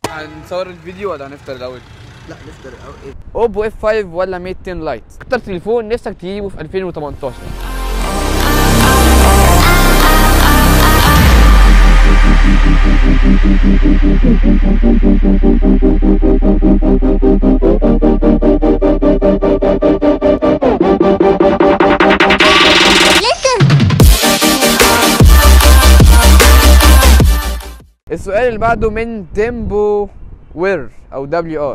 هنصور الفيديو ولا هنفطر الاول لا نفطر او ايه اوبو اف 5 ولا ميت 10 لايت اكتر تليفون نفسك تجيبه في 2018 السؤال اللي بعده من تيمبو وير او دبليو ار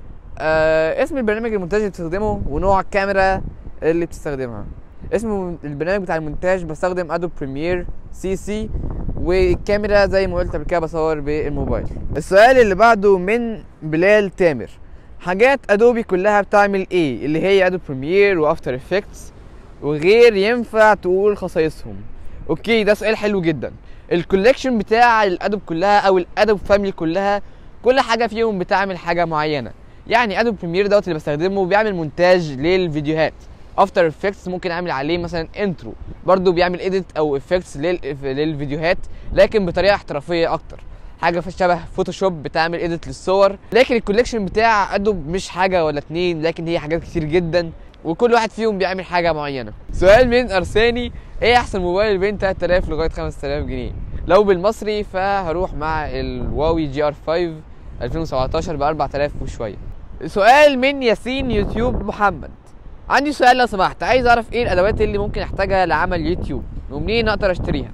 آه اسم البرنامج المونتاج اللي بتستخدمه ونوع الكاميرا اللي بتستخدمها اسم البرنامج بتاع المونتاج بستخدم ادوب بريمير سي سي والكاميرا زي ما قلت قبل كده بصور بالموبايل السؤال اللي بعده من بلال تامر حاجات ادوبي كلها بتعمل ايه اللي هي ادوب بريمير وافتر افكتس وغير ينفع تقول خصائصهم اوكي ده سؤال حلو جدا الكوليكشن بتاع الادوب كلها او الادوب فاميلي كلها كل حاجه فيهم بتعمل حاجه معينه يعني ادوب بريمير دوت اللي بستخدمه بيعمل مونتاج للفيديوهات افتر افكتس ممكن اعمل عليه مثلا انترو برضو بيعمل اديت او افكتس للفيديوهات لكن بطريقه احترافيه اكتر حاجه في شبه فوتوشوب بتعمل اديت للصور لكن الكوليكشن بتاع ادوب مش حاجه ولا اتنين لكن هي حاجات كتير جدا وكل واحد فيهم بيعمل حاجه معينه سؤال من ارساني ايه احسن موبايل بين 3000 لغايه 5000 جنيه لو بالمصري فهروح مع الواوي جي ار 5 2017 ب 4000 وشويه سؤال من ياسين يوتيوب محمد عندي سؤال لو سمحت عايز اعرف ايه الادوات اللي ممكن احتاجها لعمل يوتيوب ومنين اقدر اشتريها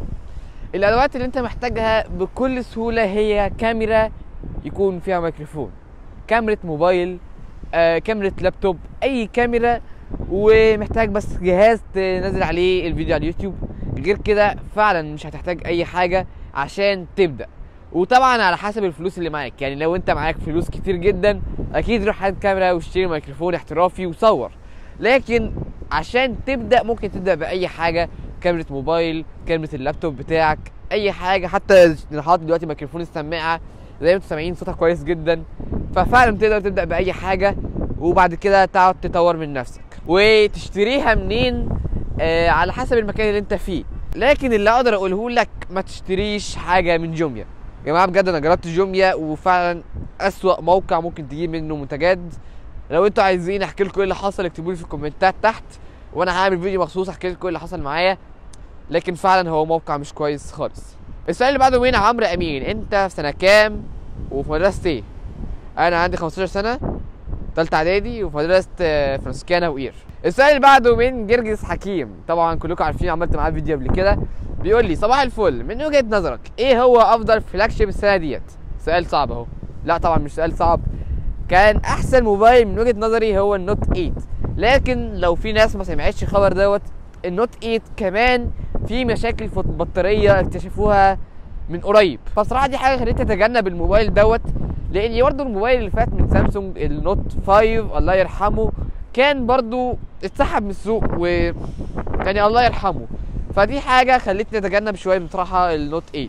الادوات اللي انت محتاجها بكل سهوله هي كاميرا يكون فيها ميكروفون كاميرا موبايل آه، كاميرا لابتوب اي كاميرا ومحتاج بس جهاز تنزل عليه الفيديو على اليوتيوب غير كده فعلا مش هتحتاج اي حاجه عشان تبدا وطبعا على حسب الفلوس اللي معاك يعني لو انت معاك فلوس كتير جدا اكيد روح هات كاميرا واشتري ميكروفون احترافي وصور لكن عشان تبدا ممكن تبدا باي حاجه كاميرا موبايل كاميرا اللابتوب بتاعك اي حاجه حتى انا حاطط دلوقتي ميكروفون السماعه زي ما انتم سامعين صوتها كويس جدا ففعلا تقدر تبدا باي حاجه وبعد كده تقعد تطور من نفسك وتشتريها منين آه على حسب المكان اللي انت فيه لكن اللي اقدر اقوله لك ما تشتريش حاجه من جوميا يا جماعه بجد انا جربت جوميا وفعلا اسوأ موقع ممكن تجيب منه منتجات لو انتوا عايزين احكي لكم ايه اللي حصل اكتبوا لي في الكومنتات تحت وانا هعمل فيديو مخصوص احكي لكم ايه اللي حصل معايا لكن فعلا هو موقع مش كويس خالص السؤال اللي بعده من عمرو امين انت في سنه كام وفي مدرسه ايه انا عندي 15 سنه تالتة اعدادي وفي مدرسه آه، فرانسيسكانا وقير السؤال اللي بعده من جرجس حكيم طبعا كلكم عارفين عملت معاه فيديو قبل كده بيقول لي صباح الفل من وجهه نظرك ايه هو افضل فلاج شيب السنه ديت سؤال صعب اهو لا طبعا مش سؤال صعب كان احسن موبايل من وجهه نظري هو النوت 8 لكن لو في ناس ما سمعتش الخبر دوت النوت 8 كمان في مشاكل في البطاريه اكتشفوها من قريب فصراحه دي حاجه خلتني اتجنب الموبايل دوت لان برضه الموبايل اللي فات من سامسونج النوت 5 الله يرحمه كان برضه اتسحب من السوق و يعني الله يرحمه فدي حاجه خلتني اتجنب شويه بصراحه النوت 8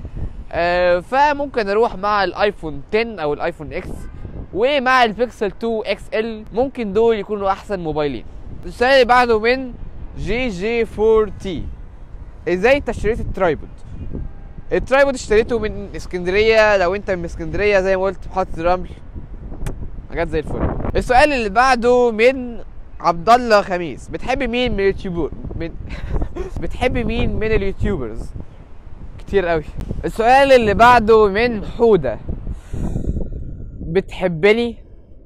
آه فممكن اروح مع الايفون 10 او الايفون اكس ومع البيكسل 2 اكس ال ممكن دول يكونوا احسن موبايلين السؤال اللي بعده من جي جي 4 تي ازاي انت اشتريت الترايبود الترايبود اشتريته من اسكندريه لو انت من اسكندريه زي ما قلت محطه الرمل حاجات زي الفل السؤال اللي بعده من عبد الله خميس بتحب مين من اليوتيوبر من بتحب مين من اليوتيوبرز كتير قوي السؤال اللي بعده من حوده بتحبني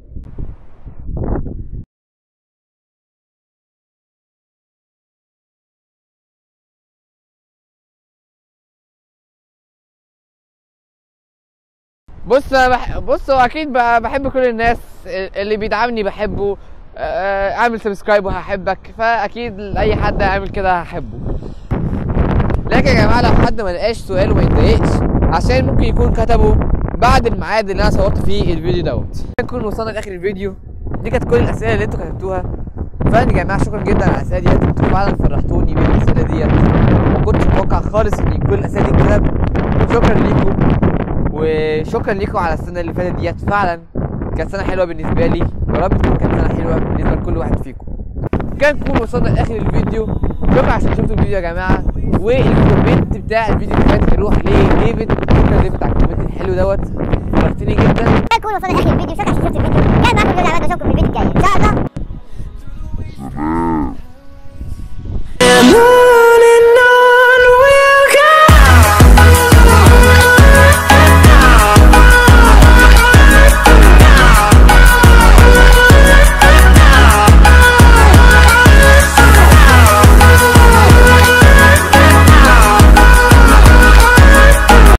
بص أنا بح... بص هو اكيد ب- بحب كل الناس اللي بيدعمني بحبه آه، اعمل سبسكرايب وهحبك فاكيد اي حد هيعمل كده هحبه لكن يا جماعه لو حد ما لقاش سؤال وما يتضايقش عشان ممكن يكون كتبه بعد الميعاد اللي انا صورت فيه الفيديو دوت نكون وصلنا لاخر الفيديو دي كانت كل الاسئله اللي انتوا كتبتوها فانا يا جماعه شكرا جدا على الاسئله ديت انتوا فعلا فرحتوني بالاسئله ديت ما كنتش متوقع خالص ان كل الاسئله دي اتكتب شكرا ليكم وشكرا ليكم على السنه اللي فاتت ديت فعلا كانت سنه حلوه بالنسبه لي يا رب تكون كانت سنه حلوه بالنسبه لكل واحد فيكم كان نكون وصلنا لاخر الفيديو شكرا عشان شفتوا الفيديو يا جماعه والكومنت بتاع الفيديو اللي فات يروح لديفيد شكرا ديفيد على الكومنت الحلو دوت نورتني جدا كل وصلنا لاخر الفيديو شكرا عشان شفت الفيديو كان معاكم جوزي عماد واشوفكم في الفيديو الجاي ان شاء الله